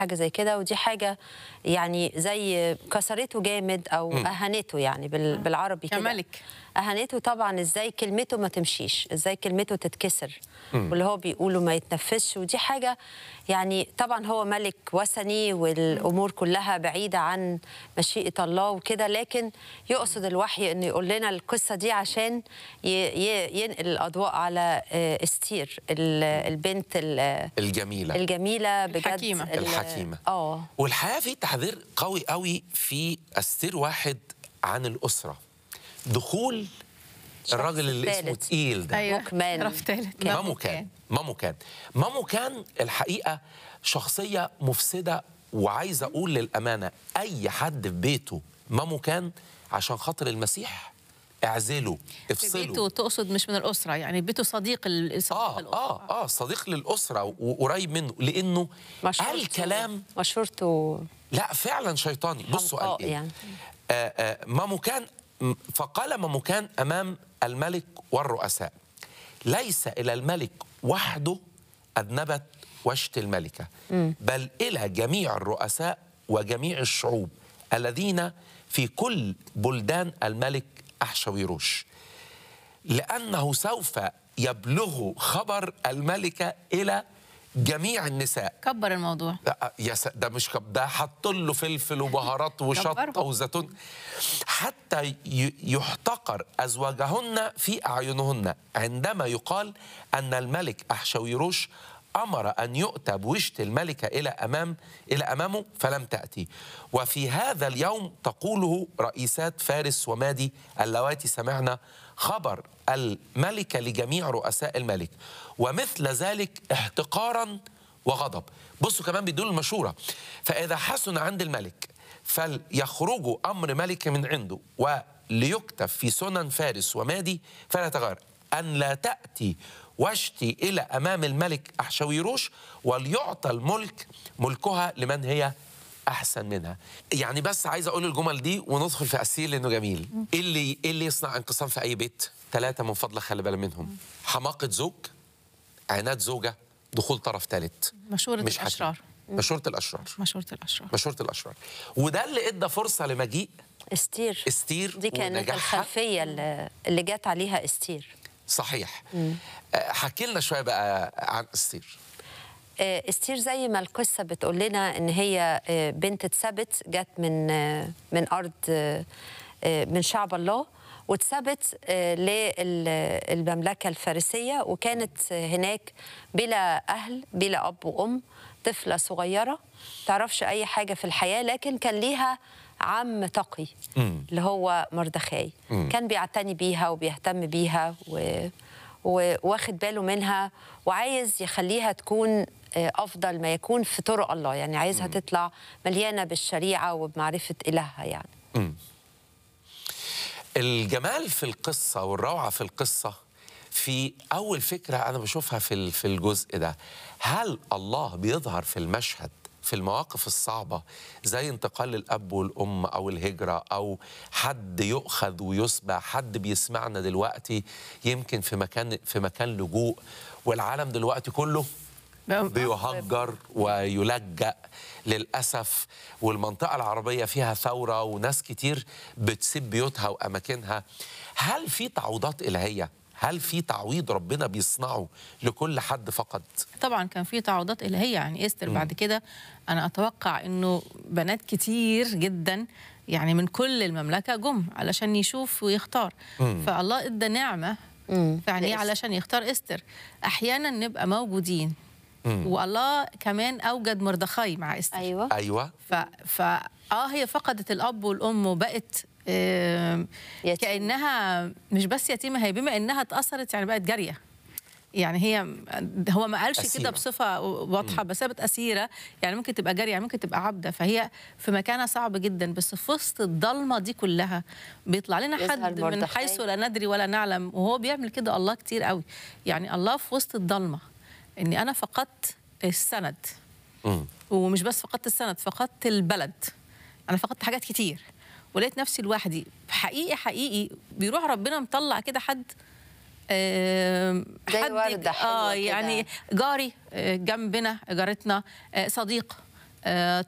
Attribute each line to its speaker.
Speaker 1: حاجه زي كده ودي حاجه يعني زي كسرته جامد او اهانته يعني بال- بالعربي كده
Speaker 2: كملك.
Speaker 1: اهانته طبعا ازاي كلمته ما تمشيش ازاي كلمته تتكسر واللي هو بيقوله ما يتنفذش ودي حاجه يعني طبعا هو ملك وثني والامور كلها بعيده عن مشيئه الله وكده لكن يقصد الوحي انه يقول لنا القصه دي عشان ي- ي- ينقل الاضواء على آه، استير ال- البنت ال-
Speaker 3: الجميله
Speaker 1: الجميله بجد
Speaker 2: الحكيمة.
Speaker 1: ال-
Speaker 3: الحكيمة.
Speaker 1: اه
Speaker 3: والحقيقه في تحذير قوي قوي في استير واحد عن الاسره دخول الراجل اللي اسمه
Speaker 1: ثالث.
Speaker 3: تقيل ده
Speaker 2: ايوه
Speaker 1: مكمان.
Speaker 2: طرف ثالث
Speaker 3: مامو كان مامو كان مامو كان الحقيقه شخصيه مفسده وعايز اقول للامانه اي حد في بيته مامو كان عشان خاطر المسيح اعزله
Speaker 2: في
Speaker 3: افصله
Speaker 2: بيته تقصد مش من الاسره يعني بيته صديق ال- صديق
Speaker 3: اه
Speaker 2: الاسره
Speaker 3: اه اه صديق للاسره وقريب منه لانه قال
Speaker 1: مشورته
Speaker 3: كلام
Speaker 1: مشورته
Speaker 3: لا فعلا شيطاني بصوا قال
Speaker 1: حمقاء
Speaker 3: ايه
Speaker 1: يعني.
Speaker 3: آه آه ماموكان م- فقال ماموكان امام الملك والرؤساء ليس الى الملك وحده اذنبت وشت الملكه بل الى جميع الرؤساء وجميع الشعوب الذين في كل بلدان الملك احشويروش لانه سوف يبلغ خبر الملكه الى جميع النساء
Speaker 2: كبر الموضوع
Speaker 3: لا، يا س... ده مش كب... ده حط له فلفل وبهارات وشطه
Speaker 2: كبره.
Speaker 3: وزيتون حتى ي... يحتقر ازواجهن في اعينهن عندما يقال ان الملك احشويروش امر ان يؤتى بوشت الملكه الى امام الى امامه فلم تاتي وفي هذا اليوم تقوله رئيسات فارس ومادي اللواتي سمعنا خبر الملكه لجميع رؤساء الملك ومثل ذلك احتقارا وغضب بصوا كمان بيدوا المشورة فإذا حسن عند الملك فليخرجوا أمر ملك من عنده وليكتب في سنن فارس ومادي فلا تغير أن لا تأتي واشتي إلى أمام الملك أحشويروش وليعطى الملك ملكها لمن هي أحسن منها يعني بس عايز أقول الجمل دي وندخل في أسير لأنه جميل إيه اللي, إيه اللي يصنع انقسام في أي بيت ثلاثة من فضلك خلي بالك منهم حماقة زوج عناد زوجة دخول طرف ثالث
Speaker 2: مشورة
Speaker 3: مش حكيم.
Speaker 2: الأشرار.
Speaker 3: مشورة الأشرار
Speaker 2: مشورة الاشرار
Speaker 3: مشورة الأشرار وده اللي ادى فرصة لمجيء
Speaker 1: استير
Speaker 3: استير
Speaker 1: دي كانت
Speaker 3: ونجاحها.
Speaker 1: الخلفيه اللي, اللي جت عليها استير
Speaker 3: صحيح آه، حكي لنا شوية بقى عن استير
Speaker 1: آه، استير زي ما القصة بتقول لنا إن هي آه، بنت اتثبت جت من آه، من أرض آه، آه، من شعب الله واتثبت آه، للمملكة الفارسية وكانت آه، هناك بلا أهل بلا أب وأم طفلة صغيرة تعرفش أي حاجة في الحياة لكن كان ليها عم تقي اللي هو مردخاي كان بيعتني بيها وبيهتم بيها و... وواخد باله منها وعايز يخليها تكون آه، افضل ما يكون في طرق الله يعني عايزها تطلع مليانه بالشريعه وبمعرفه الهها يعني
Speaker 3: الجمال في القصة والروعة في القصة في أول فكرة أنا بشوفها في ال- في الجزء ده هل الله بيظهر في المشهد في المواقف الصعبة زي انتقال الأب والأم أو الهجرة أو حد يؤخذ ويسبى حد بيسمعنا دلوقتي يمكن في مكان في مكان لجوء والعالم دلوقتي كله بيهجر ويلجأ للأسف والمنطقة العربية فيها ثورة وناس كتير بتسيب بيوتها وأماكنها هل في تعويضات إلهية؟ هل في تعويض ربنا بيصنعه لكل حد فقد؟
Speaker 2: طبعا كان في تعويضات الهيه يعني استر بعد كده انا اتوقع انه بنات كتير جدا يعني من كل المملكه جم علشان يشوف ويختار فالله ادى نعمه يعني
Speaker 1: لإستر.
Speaker 2: علشان يختار استر احيانا نبقى موجودين والله كمان اوجد مردخاي مع استر
Speaker 1: ايوه
Speaker 3: أيوة
Speaker 2: ف, ف اه هي فقدت الاب والام وبقت آم،
Speaker 1: يتيمة.
Speaker 2: كانها مش بس يتيمه هي بما انها اتاثرت يعني بقت جاريه يعني هي هو ما قالش
Speaker 3: أسيرة.
Speaker 2: كده بصفه واضحه بس هي بقت اسيره يعني ممكن تبقى جاريه يعني ممكن تبقى عبده فهي في مكانها صعب جدا بس في وسط الضلمه دي كلها بيطلع لنا
Speaker 1: يظهر
Speaker 2: حد من
Speaker 1: مردخاي.
Speaker 2: حيث لا ندري ولا نعلم وهو بيعمل كده الله كتير قوي يعني الله في وسط الضلمه اني انا فقدت السند
Speaker 3: مم.
Speaker 2: ومش بس فقدت السند فقدت البلد انا فقدت حاجات كتير ولقيت نفسي لوحدي حقيقي حقيقي بيروح ربنا مطلع كده حد آم،
Speaker 1: زي
Speaker 2: حد
Speaker 1: وردة حلوة
Speaker 2: اه
Speaker 1: كده.
Speaker 2: يعني جاري آه، جنبنا جارتنا آه، صديق آه،